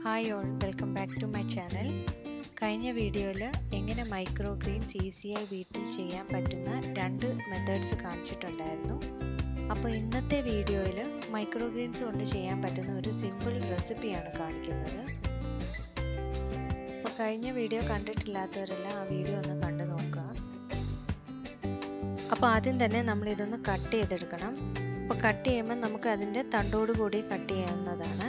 Hi all welcome back to my channel കഴിഞ്ഞ വീഡിയോയിൽ എങ്ങനെ മൈക്രോ ഗ്രീൻസ് ഈസിയായി വീട്ടിൽ ചെയ്യാൻ പറ്റുന്ന രണ്ട് മെത്തേഡ്സ് കാണിച്ചിട്ടുണ്ടായിരുന്നു അപ്പോൾ ഇന്നത്തെ വീഡിയോയിൽ മൈക്രോ ഗ്രീൻസ് കൊണ്ട് ചെയ്യാൻ പറ്റുന്ന ഒരു സിമ്പിൾ റെസിപ്പിയാണ് കാണിക്കുന്നത് അപ്പോൾ കഴിഞ്ഞ വീഡിയോ കണ്ടിട്ടില്ലാത്തവരെല്ലാം ആ വീഡിയോ ഒന്ന് കണ്ടു നോക്കുക അപ്പോൾ ആദ്യം തന്നെ നമ്മൾ ഇതൊന്ന് കട്ട് ചെയ്തെടുക്കണം അപ്പോൾ കട്ട് ചെയ്യുമ്പോൾ നമുക്ക് അതിൻ്റെ തണ്ടോട് കൂടി കട്ട് ചെയ്യാവുന്നതാണ്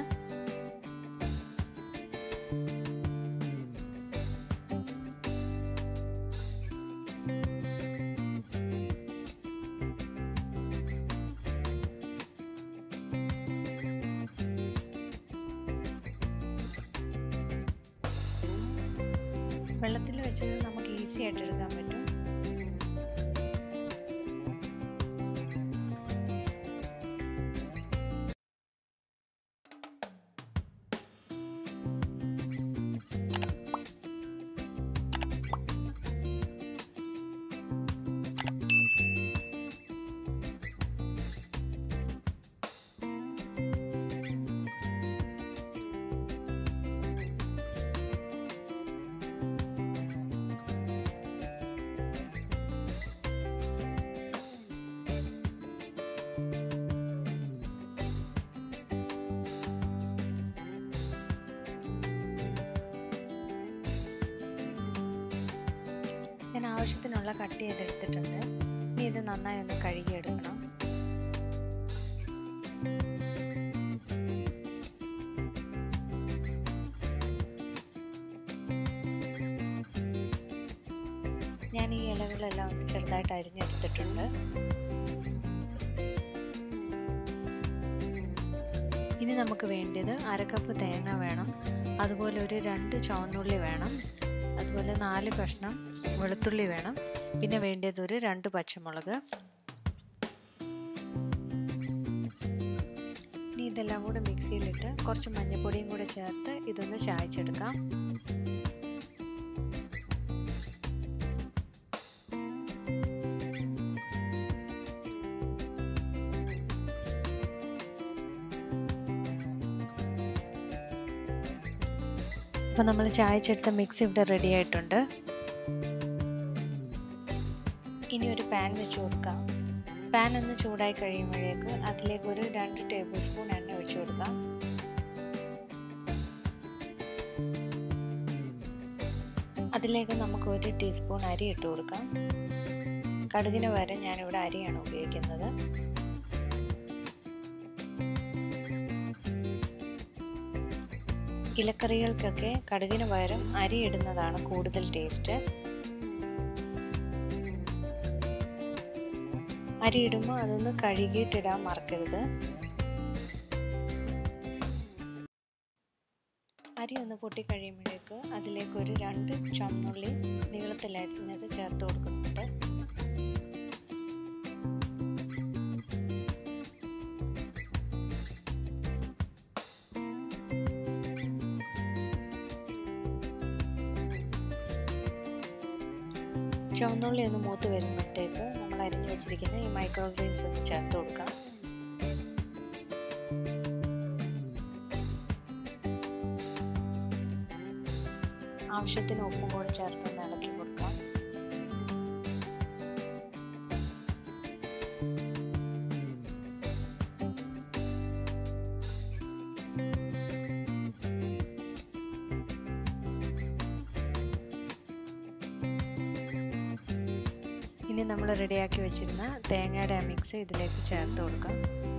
വെള്ളത്തിൽ വെച്ചത് നമുക്ക് ഈസി ആയിട്ട് എടുക്കാൻ പറ്റും ഞാൻ ആവശ്യത്തിനുള്ള കട്ട് ചെയ്തെടുത്തിട്ടുണ്ട് ഇനി ഇത് നന്നായി ഒന്ന് കഴുകിയെടുക്കണം ഞാൻ ഈ ഇലകളെല്ലാം ഒന്ന് ചെറുതായിട്ട് അരിഞ്ഞെടുത്തിട്ടുണ്ട് ഇനി നമുക്ക് വേണ്ടത് അരക്കപ്പ് തേങ്ങ വേണം അതുപോലെ ഒരു രണ്ട് ചുവന്നുള്ളി വേണം അതുപോലെ നാല് കഷ്ണം വെളുത്തുള്ളി വേണം പിന്നെ വേണ്ടത് ഒരു രണ്ട് പച്ചമുളക് ഇനി ഇതെല്ലാം കൂടെ മിക്സിയിലിട്ട് കുറച്ച് മഞ്ഞൾപ്പൊടിയും കൂടെ ചേർത്ത് ഇതൊന്ന് ചായച്ചെടുക്കാം അപ്പോൾ നമ്മൾ ചായച്ചെടുത്ത മിക്സ് ഇവിടെ റെഡി ആയിട്ടുണ്ട് ഇനി ഒരു പാൻ വെച്ച് കൊടുക്കാം പാൻ ഒന്ന് ചൂടായി കഴിയുമ്പോഴേക്ക് അതിലേക്ക് ഒരു രണ്ട് ടേബിൾ സ്പൂൺ എണ്ണ ഒഴിച്ചു കൊടുക്കാം അതിലേക്ക് നമുക്ക് ഒരു ടീസ്പൂൺ അരി ഇട്ട് കൊടുക്കാം കടുകിന് പകരം ഞാനിവിടെ അരിയാണ് ഉപയോഗിക്കുന്നത് ഇലക്കറികൾക്കൊക്കെ കടുകിന് പകരം അരി ഇടുന്നതാണ് കൂടുതൽ ടേസ്റ്റ് അരി ഇടുമ്പോൾ അതൊന്ന് കഴുകിയിട്ടിടാൻ മറക്കരുത് അരി ഒന്ന് പൊട്ടി കഴിയുമ്പോഴേക്ക് അതിലേക്ക് ഒരു രണ്ട് ചുമന്നുള്ളി നീളത്തിലരിഞ്ഞത് ചേർത്ത് കൊടുക്കുന്നുണ്ട് ചുവന്നുള്ളി ഒന്ന് മൂത്ത് വരുമ്പോഴത്തേക്ക് നമ്മൾ അരിഞ്ഞു വെച്ചിരിക്കുന്ന ഈ മൈക്രോ ഗ്രീൻസ് ഒന്ന് ചേർത്ത് കൊടുക്കാം ആവശ്യത്തിന് ഉപ്പും കൂടെ ചേർത്തൊന്ന് ഇളക്കി കൊടുക്കാം ഇനി നമ്മൾ റെഡിയാക്കി വെച്ചിരുന്ന തേങ്ങയുടെ മിക്സ് ഇതിലേക്ക് ചേർത്ത് കൊടുക്കാം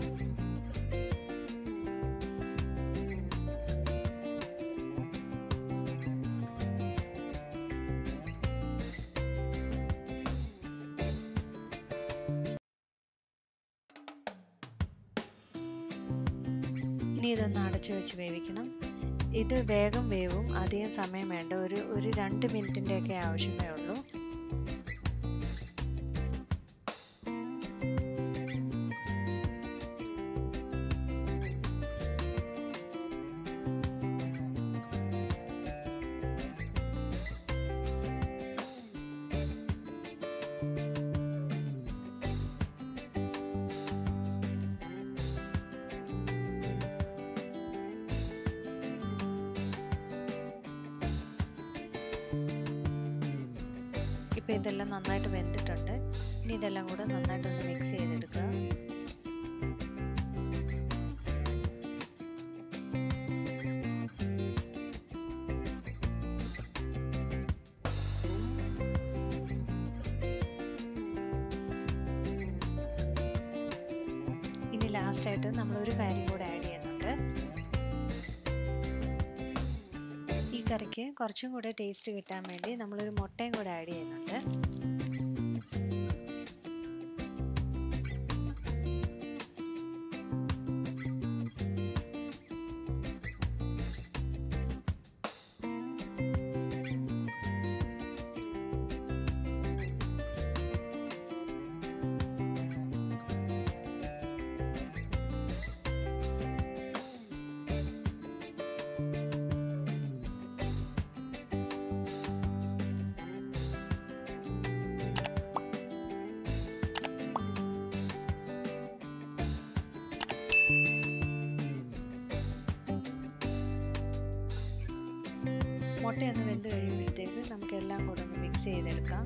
ഇനി ഇതൊന്ന് അടച്ചു വെച്ച് വേവിക്കണം ഇത് വേഗം വേവും അധികം സമയം വേണ്ട ഒരു ഒരു രണ്ട് മിനിറ്റിൻ്റെയൊക്കെ ആവശ്യമേ ഉള്ളൂ ഇപ്പോൾ ഇതെല്ലാം നന്നായിട്ട് വെന്തിട്ടുണ്ട് ഇനി ഇതെല്ലാം കൂടെ നന്നായിട്ടൊന്ന് മിക്സ് ചെയ്തെടുക്കുക ഇനി ലാസ്റ്റായിട്ട് നമ്മളൊരു കാര്യം കൂടെ ആഡ് ചെയ്യുന്നുണ്ട് ഈ കറിക്ക് കുറച്ചും കൂടെ ടേസ്റ്റ് കിട്ടാൻ വേണ്ടി നമ്മളൊരു മുട്ടയും കൂടെ ആഡ് ചെയ്യുന്നുണ്ട് മുട്ടയൊന്ന് വെന്ത് കഴിയുമ്പോഴത്തേക്ക് നമുക്ക് എല്ലാം കൂടെ ഒന്ന് മിക്സ് ചെയ്തെടുക്കാം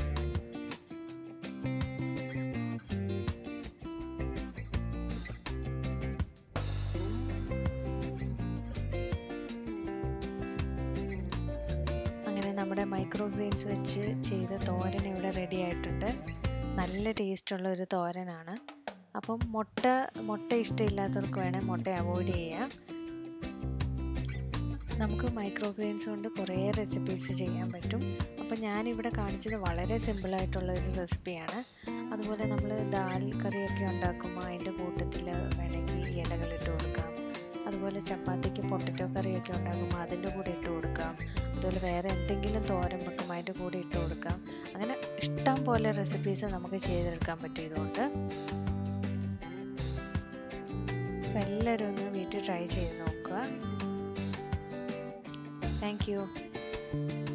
അങ്ങനെ നമ്മുടെ മൈക്രോ ഗ്രീൻസ് വെച്ച് ചെയ്ത തോരൻ ഇവിടെ റെഡി ആയിട്ടുണ്ട് നല്ല ടേസ്റ്റുള്ള ഒരു തോരനാണ് അപ്പം മുട്ട മുട്ട ഇഷ്ടമില്ലാത്തവർക്ക് വേണേൽ മുട്ട അവോയ്ഡ് ചെയ്യാം നമുക്ക് മൈക്രോ ഗ്രെയിൻസ് കൊണ്ട് കുറേ റെസിപ്പീസ് ചെയ്യാൻ പറ്റും അപ്പോൾ ഞാനിവിടെ കാണിച്ചത് വളരെ സിമ്പിളായിട്ടുള്ള ഒരു റെസിപ്പിയാണ് അതുപോലെ നമ്മൾ ദാൽ കറിയൊക്കെ ഉണ്ടാക്കുമ്പോൾ അതിൻ്റെ കൂട്ടത്തിൽ വേണമെങ്കിൽ ഇലകളിട്ട് കൊടുക്കാം അതുപോലെ ചപ്പാത്തിക്ക് പൊട്ടറ്റോ കറിയൊക്കെ ഉണ്ടാക്കുമ്പോൾ അതിൻ്റെ കൂടെ ഇട്ട് കൊടുക്കാം അതുപോലെ വേറെ എന്തെങ്കിലും തോരൻ വെക്കുമ്പോൾ അതിൻ്റെ കൂടെ ഇട്ട് കൊടുക്കാം അങ്ങനെ ഇഷ്ടം പോലെ റെസിപ്പീസ് നമുക്ക് ചെയ്തെടുക്കാൻ പറ്റും ഇതുകൊണ്ട് അപ്പോൾ എല്ലാവരും ഒന്ന് വീട്ടിൽ ട്രൈ ചെയ്ത് നോക്കുക Thank you.